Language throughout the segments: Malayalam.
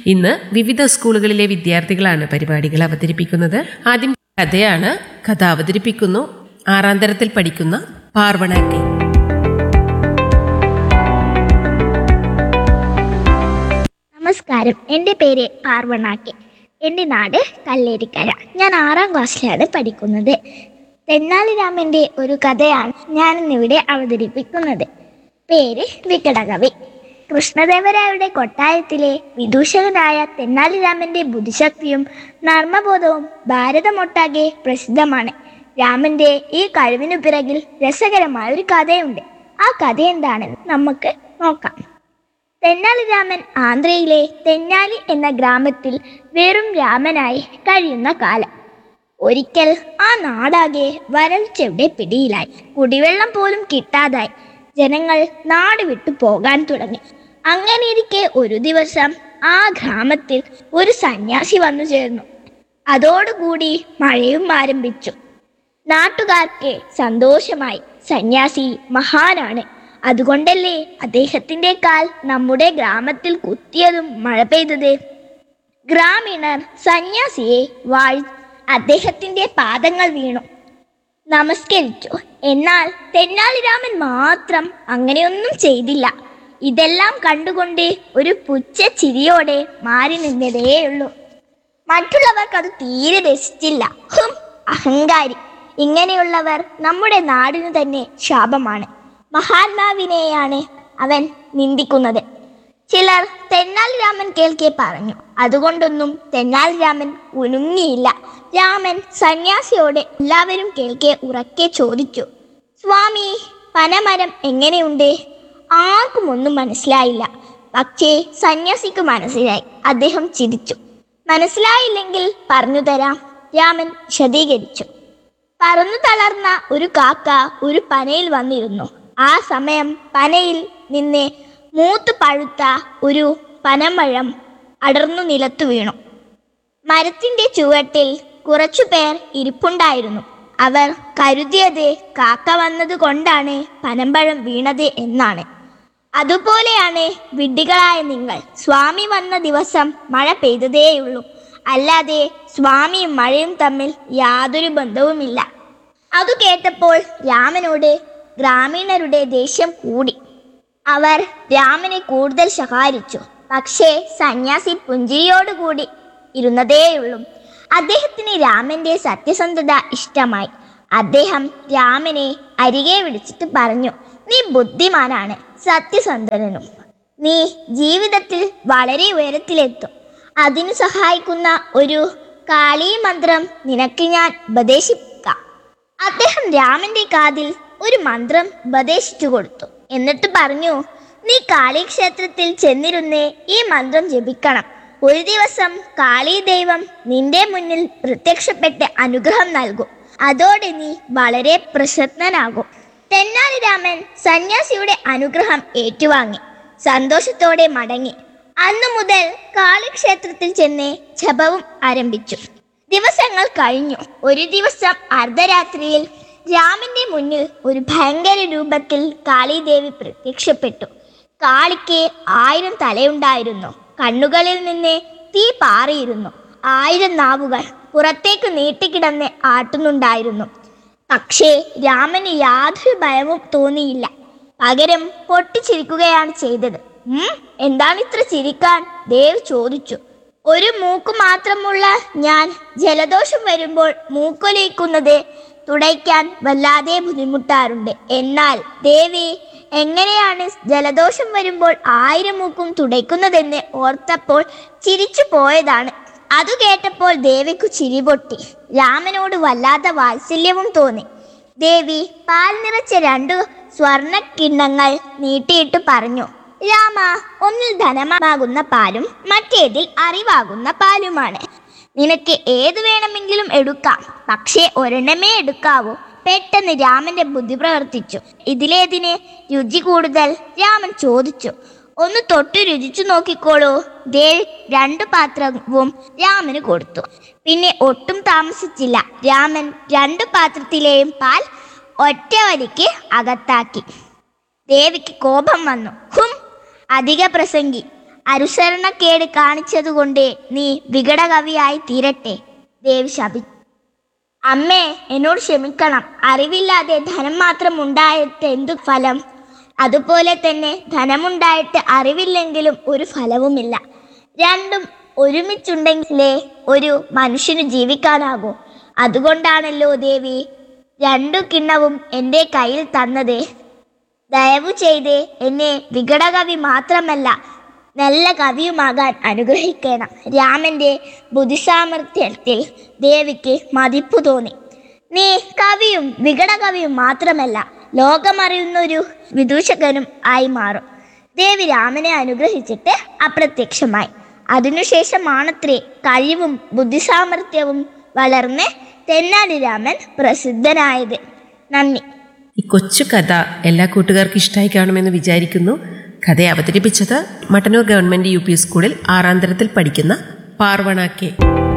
ഇന്ന് വിവിധ സ്കൂളുകളിലെ വിദ്യാർത്ഥികളാണ് പരിപാടികൾ അവതരിപ്പിക്കുന്നത് ആദ്യം കഥയാണ് കഥ അവതരിപ്പിക്കുന്നു ആറാം തരത്തിൽ പഠിക്കുന്ന പാർവണ കെ നമസ്കാരം എൻ്റെ പേര് പാർവണാക്കെ എൻ്റെ നാട് കല്ലേരിക്കര ഞാൻ ആറാം ക്ലാസ്സിലാണ് പഠിക്കുന്നത് തെന്നാലിരാമൻ്റെ ഒരു കഥയാണ് ഞാനിന്നിവിടെ അവതരിപ്പിക്കുന്നത് പേര് വികടകവി കൃഷ്ണദേവരായരുടെ കൊട്ടാരത്തിലെ വിദൂഷകനായ തെന്നാലിരാമൻ്റെ ബുദ്ധിശക്തിയും നർമ്മബോധവും ഭാരതമൊട്ടാകെ പ്രസിദ്ധമാണ് രാമൻ്റെ ഈ കഴിവിനു പിറകിൽ രസകരമായ ഒരു കഥയുണ്ട് ആ കഥ എന്താണെന്ന് നമുക്ക് നോക്കാം തെന്നാലി രാമൻ ആന്ധ്രയിലെ തെന്നാലി എന്ന ഗ്രാമത്തിൽ വെറും രാമനായി കഴിയുന്ന കാലം ഒരിക്കൽ ആ നാടാകെ വരൾച്ചയുടെ പിടിയിലായി കുടിവെള്ളം പോലും കിട്ടാതായി ജനങ്ങൾ നാട് വിട്ടു പോകാൻ തുടങ്ങി അങ്ങനെയിരിക്കെ ഒരു ദിവസം ആ ഗ്രാമത്തിൽ ഒരു സന്യാസി വന്നു ചേർന്നു അതോടുകൂടി മഴയും ആരംഭിച്ചു നാട്ടുകാർക്ക് സന്തോഷമായി സന്യാസി മഹാനാണ് അതുകൊണ്ടല്ലേ അദ്ദേഹത്തിന്റെ കാൽ നമ്മുടെ ഗ്രാമത്തിൽ കുത്തിയതും മഴ പെയ്തത് ഗ്രാമീണർ സന്യാസിയെ വാഴി അദ്ദേഹത്തിന്റെ പാദങ്ങൾ വീണു നമസ്കരിച്ചു എന്നാൽ തെന്നാലിരാമൻ മാത്രം അങ്ങനെയൊന്നും ചെയ്തില്ല ഇതെല്ലാം കണ്ടുകൊണ്ട് ഒരു പുച്ഛ ചിരിയോടെ മാറി നിന്നതേയുള്ളൂ മറ്റുള്ളവർക്ക് അത് തീരെ രസിച്ചില്ല ഹും അഹങ്കാരി ഇങ്ങനെയുള്ളവർ നമ്മുടെ നാടിനു തന്നെ ശാപമാണ് മഹാത്മാവിനെയാണ് അവൻ നിന്ദിക്കുന്നത് ചിലർ തെന്നാലി രാമൻ കേൾക്കെ പറഞ്ഞു അതുകൊണ്ടൊന്നും തെന്നാലി രാമൻ ഉനുങ്ങിയില്ല രാമൻ സന്യാസിയോട് എല്ലാവരും കേൾക്കെ ഉറക്കെ ചോദിച്ചു സ്വാമി പനമരം എങ്ങനെയുണ്ട് ആർക്കും ഒന്നും മനസ്സിലായില്ല പക്ഷേ സന്യാസിക്ക് മനസ്സിലായി അദ്ദേഹം ചിരിച്ചു മനസ്സിലായില്ലെങ്കിൽ പറഞ്ഞു തരാം രാമൻ വിശദീകരിച്ചു പറന്നു തളർന്ന ഒരു കാക്ക ഒരു പനയിൽ വന്നിരുന്നു ആ സമയം പനയിൽ നിന്ന് മൂത്ത് പഴുത്ത ഒരു പനമഴം അടർന്നു നിലത്തു വീണു മരത്തിന്റെ ചുവട്ടിൽ കുറച്ചു പേർ ഇരിപ്പുണ്ടായിരുന്നു അവർ കരുതിയത് കാക്ക വന്നത് കൊണ്ടാണ് പനമ്പഴം വീണത് എന്നാണ് അതുപോലെയാണ് വിഡ്ഢികളായ നിങ്ങൾ സ്വാമി വന്ന ദിവസം മഴ പെയ്തതേയുള്ളൂ അല്ലാതെ സ്വാമിയും മഴയും തമ്മിൽ യാതൊരു ബന്ധവുമില്ല അത് കേട്ടപ്പോൾ രാമനോട് ഗ്രാമീണരുടെ ദേഷ്യം കൂടി അവർ രാമനെ കൂടുതൽ ശകാരിച്ചു പക്ഷേ സന്യാസി പുഞ്ചിരിയോടുകൂടി ഇരുന്നതേയുള്ളൂ അദ്ദേഹത്തിന് രാമന്റെ സത്യസന്ധത ഇഷ്ടമായി അദ്ദേഹം രാമനെ അരികെ വിളിച്ചിട്ട് പറഞ്ഞു നീ ബുദ്ധിമാനാണ് സത്യസന്ധനും നീ ജീവിതത്തിൽ വളരെ ഉയരത്തിലെത്തും അതിനു സഹായിക്കുന്ന ഒരു കാളീ മന്ത്രം നിനക്ക് ഞാൻ ഉപദേശിക്കാം അദ്ദേഹം രാമന്റെ കാതിൽ ഒരു മന്ത്രം ഉപദേശിച്ചു കൊടുത്തു എന്നിട്ട് പറഞ്ഞു നീ കാളി ക്ഷേത്രത്തിൽ ചെന്നിരുന്ന് ഈ മന്ത്രം ജപിക്കണം ഒരു ദിവസം കാളി ദൈവം നിന്റെ മുന്നിൽ പ്രത്യക്ഷപ്പെട്ട് അനുഗ്രഹം നൽകും അതോടെ നീ വളരെ പ്രസന്നനാകും തെന്നാലി രാമൻ സന്യാസിയുടെ അനുഗ്രഹം ഏറ്റുവാങ്ങി സന്തോഷത്തോടെ മടങ്ങി അന്നു മുതൽ കാളിക്ഷേത്രത്തിൽ ചെന്ന് ജപവും ആരംഭിച്ചു ദിവസങ്ങൾ കഴിഞ്ഞു ഒരു ദിവസം അർദ്ധരാത്രിയിൽ രാമന്റെ മുന്നിൽ ഒരു ഭയങ്കര രൂപത്തിൽ കാളിദേവി പ്രത്യക്ഷപ്പെട്ടു കാളിക്ക് ആയിരം തലയുണ്ടായിരുന്നു കണ്ണുകളിൽ നിന്ന് തീ പാറിയിരുന്നു ആയിരം നാവുകൾ പുറത്തേക്ക് നീട്ടിക്കിടന്ന് ആട്ടുന്നുണ്ടായിരുന്നു പക്ഷേ രാമന് യാതൊരു ഭയവും തോന്നിയില്ല പകരം പൊട്ടിച്ചിരിക്കുകയാണ് ചെയ്തത് ഉം എന്താണ് ഇത്ര ചിരിക്കാൻ ദേവ് ചോദിച്ചു ഒരു മൂക്ക് മാത്രമുള്ള ഞാൻ ജലദോഷം വരുമ്പോൾ മൂക്കൊലിക്കുന്നത് തുടയ്ക്കാൻ വല്ലാതെ ബുദ്ധിമുട്ടാറുണ്ട് എന്നാൽ ദേവി എങ്ങനെയാണ് ജലദോഷം വരുമ്പോൾ ആയിരം മൂക്കും തുടയ്ക്കുന്നതെന്ന് ഓർത്തപ്പോൾ ചിരിച്ചു പോയതാണ് അത് കേട്ടപ്പോൾ ദേവിക്കു ചിരി പൊട്ടി രാമനോട് വല്ലാത്ത വാത്സല്യവും തോന്നി ദേവി പാൽ നിറച്ച രണ്ടു സ്വർണ്ണ കിണ്ണങ്ങൾ നീട്ടിയിട്ട് പറഞ്ഞു രാമ ഒന്നിൽ ധനമാകുന്ന പാലും മറ്റേതിൽ അറിവാകുന്ന പാലുമാണ് നിനക്ക് ഏത് വേണമെങ്കിലും എടുക്കാം പക്ഷേ ഒരെണ്ണമേ എടുക്കാവൂ പെട്ടെന്ന് രാമന്റെ ബുദ്ധി പ്രവർത്തിച്ചു ഇതിലേതിന് രുചി കൂടുതൽ രാമൻ ചോദിച്ചു ഒന്ന് തൊട്ട് രുചിച്ചു നോക്കിക്കോളൂ ദേവി രണ്ടു പാത്രവും രാമന് കൊടുത്തു പിന്നെ ഒട്ടും താമസിച്ചില്ല രാമൻ രണ്ടു പാത്രത്തിലെയും പാൽ ഒറ്റ വലിക്ക് അകത്താക്കി ദേവിക്ക് കോപം വന്നു ഹും അധിക പ്രസംഗി അനുസരണക്കേട് കാണിച്ചതുകൊണ്ട് നീ വികടകവിയായി തീരട്ടെ ദേവി ശപി അമ്മേ എന്നോട് ക്ഷമിക്കണം അറിവില്ലാതെ ധനം മാത്രം ഉണ്ടായിട്ട് എന്തു ഫലം അതുപോലെ തന്നെ ധനമുണ്ടായിട്ട് അറിവില്ലെങ്കിലും ഒരു ഫലവുമില്ല രണ്ടും ഒരുമിച്ചുണ്ടെങ്കിലേ ഒരു മനുഷ്യന് ജീവിക്കാനാകൂ അതുകൊണ്ടാണല്ലോ ദേവി രണ്ടു കിണ്ണവും എൻ്റെ കയ്യിൽ തന്നത് ദയവു ചെയ്ത് എന്നെ വികടകവി മാത്രമല്ല നല്ല കവിയുമാകാൻ അനുഗ്രഹിക്കണം രാമന്റെ ബുദ്ധിസാമർഥ്യത്തിൽ ദേവിക്ക് മതിപ്പു തോന്നി നീ കവിയും വികടകവിയും മാത്രമല്ല ലോകമറിയുന്ന ഒരു വിദൂഷകനും ആയി മാറും ദേവി രാമനെ അനുഗ്രഹിച്ചിട്ട് അപ്രത്യക്ഷമായി അതിനുശേഷമാണത്രേ കഴിവും ബുദ്ധിസാമർഥ്യവും വളർന്ന് തെന്നാലി രാമൻ പ്രസിദ്ധനായത് നന്ദി ഈ കൊച്ചു കഥ എല്ലാ കൂട്ടുകാർക്കും ഇഷ്ടമായി കാണുമെന്ന് വിചാരിക്കുന്നു കഥയെ അവതരിപ്പിച്ചത് മട്ടന്നൂർ ഗവൺമെന്റ് യു പി സ്കൂളിൽ ആറാം തരത്തിൽ പഠിക്കുന്ന പാർവണ കെ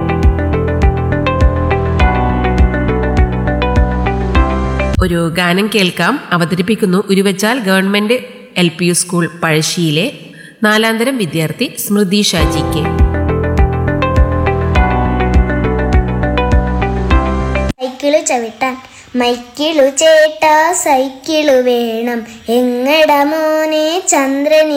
ഒരു ഗാനം കേൾക്കാം അവതരിപ്പിക്കുന്നു Uruvachal government L P U school പഴശ്ശിയിലെ നാലാന്തരം വിദ്യാർത്ഥി സ്മൃതി ഷാജി കെ സൈക്കിള് ചവിട്ടാൻ മൈക്കിളു ചേട്ടാ സൈക്കിള് വേണം എങ്ങട മോനെ ചന്ദ്രനി